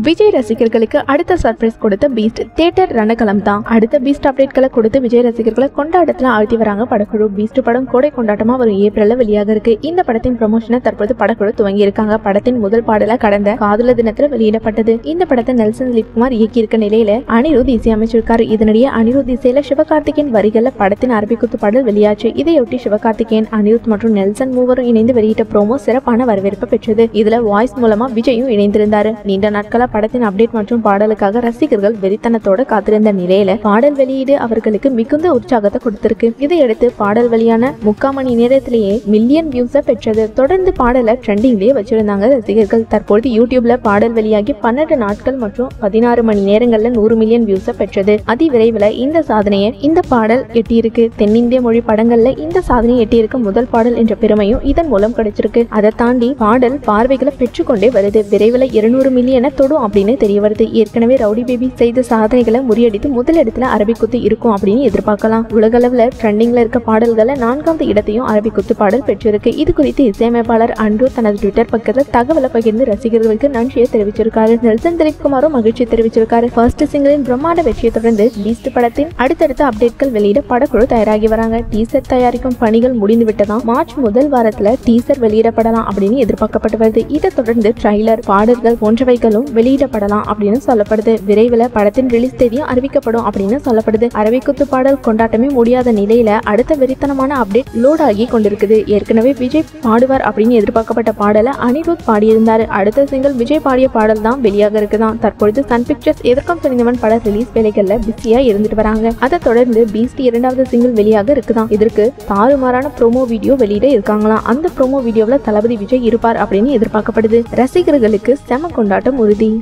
விஜய் ரசிகர்களுக்கு அடுத்த சர்ப்ரைஸ் கொடுத்த பீஸ்ட் தியேட்டர் ரணகலம் தான் அடுத்த பீஸ்ட் அப்டேட்களை கொடுத்து விஜய் ரசிகர்களை கொண்டாட்டத்துல ஆழ்த்தி வராங்க படக்குழு பீஸ்ட் படம் கோடை கொண்டாட்டமா வரும் ஏப்ரல்ல வெளியாக இருக்கு இந்த படத்தின் ப்ரமோஷனை தற்போது படக்குழு துவங்கி இருக்காங்க படத்தின் முதல் பாடல கடந்த காதல தினத்துல வெளியிடப்பட்டது இந்த படத்தை நெல்சன் திலீப்குமார் இயக்கி இருக்க நிலையில அனிருத் இசையமைச்சிருக்காரு இதனிடையே அனிருத் இசையில சிவகார்த்திகேயன் வரிகள்ல படத்தின் அரபிக்குத்து பாடல் வெளியாச்சு இதையொட்டி சிவகார்த்திகேயன் அனிருத் மற்றும் நெல்சன் மூவரும் இணைந்து வெளியிட்ட ப்ரோமோ சிறப்பான வரவேற்பு பெற்றது இதுல வாய்ஸ் மூலமா விஜயும் இணைந்திருந்தாரு நீண்ட நாட்களா படத்தின் அப்டேட் மற்றும் பாடலுக்காக ரசிகர்கள் வெறித்தனத்தோட காத்திருந்த நிலையில பாடல் வெளியீடு அவர்களுக்கு மிகுந்த உற்சாகத்தை கொடுத்திருக்கு இதையடுத்து பாடல் வெளியான முக்கால் மணி நேரத்திலேயே மில்லியன் வியூஸை பெற்றது தொடர்ந்து பாடலை ட்ரெண்டிங்லயே வச்சிருந்தாங்க ரசிகர்கள் தற்பொழுது யூடியூப்ல பாடல் வெளியாகி பன்னெண்டு நாட்கள் மற்றும் பதினாறு மணி நேரங்கள்ல நூறு மில்லியன் வியூஸை பெற்றது அதிவிரைவில் இந்த சாதனையை இந்த பாடல் எட்டியிருக்கு தென்னிந்திய மொழி படங்கள்ல இந்த சாதனையை எட்டியிருக்க முதல் பாடல் என்ற பெருமையும் இதன் மூலம் கிடைச்சிருக்கு அதை தாண்டி பாடல் பார்வைகளை பெற்றுக்கொண்டே வருது விரைவில் இருநூறு மில்லியனை தொடும் அப்படின்னு தெரிய வருது ஏற்கனவே ரவுடி பேபி செய்த சாதனைகளை முறியடித்து முதலிடத்துல அரபிக்குத்து இருக்கும் அப்படின்னு எதிர்பார்க்கலாம் உலகளவுல ட்ரெண்டிங்ல இருக்க பாடல்களை நான்காவது இடத்தையும் அரபிக்குத்து பாடல் பெற்றிருக்கு இது குறித்து இசையமைப்பாளர் அன்று தனது ட்விட்டர் பக்கத்தில் தகவலை பகிர்ந்து ரசிகர்களுக்கு நன்றியை தெரிவிச்சிருக்காரு நெல்சன் திலீப்குமாரும் மகிழ்ச்சி தெரிவிச்சிருக்காரு ஃபர்ஸ்ட் சிங்கிளின் பிரம்மாண்ட வெற்றியை தொடர்ந்து பீஸ்ட் படத்தின் அடுத்தடுத்த அப்டேட்கள் வெளியிட படக்குழு தயாராகி வராங்க டீசர் தயாரிக்கும் பணிகள் முடிந்து விட்டதாம் மார்ச் முதல் வாரத்துல டீசர் வெளியிடப்படலாம் அப்படின்னு எதிர்பார்க்கப்பட்டு வருது இதை தொடர்ந்து ட்ரைலர் பாடல்கள் போன்றவைகளும் வெளியிடப்படலாம் அப்படின்னு சொல்லப்படுது விரைவில் படத்தின் ரிலீஸ் தேதியும் அறிவிக்கப்படும் அப்படின்னு சொல்லப்படுது அரபிக்குத்து பாடல் கொண்டாட்டமே முடியாத நிலையில அடுத்த வெறித்தனமான அப்டேட் லோட் ஆகி கொண்டிருக்குது ஏற்கனவே விஜய் பாடுவார் அப்படின்னு எதிர்பார்க்கப்பட்ட பாடலை அனிருத் பாடியிருந்தாரு அடுத்த சிங்கிள் விஜய் பாடிய பாடல் தான் வெளியாக இருக்குதான் தற்பொழுது சன் பிக்சர்ஸ் எதற்கும் துணிந்தவன் பட ரிலீஸ் வேலைகள்ல பிஸியா இருந்துட்டு வராங்க அதை தொடர்ந்து பீஸ்ட் இரண்டாவது சிங்கிள் வெளியாக இருக்குதான் இதற்கு தாறுமாறான ப்ரோமோ வீடியோ வெளியிட இருக்காங்களாம் அந்த ப்ரோமோ வீடியோவில் தளபதி விஜய் இருப்பார் அப்படின்னு எதிர்பார்க்கப்படுது ரசிகர்களுக்கு செம கொண்டாட்டம் உறுதி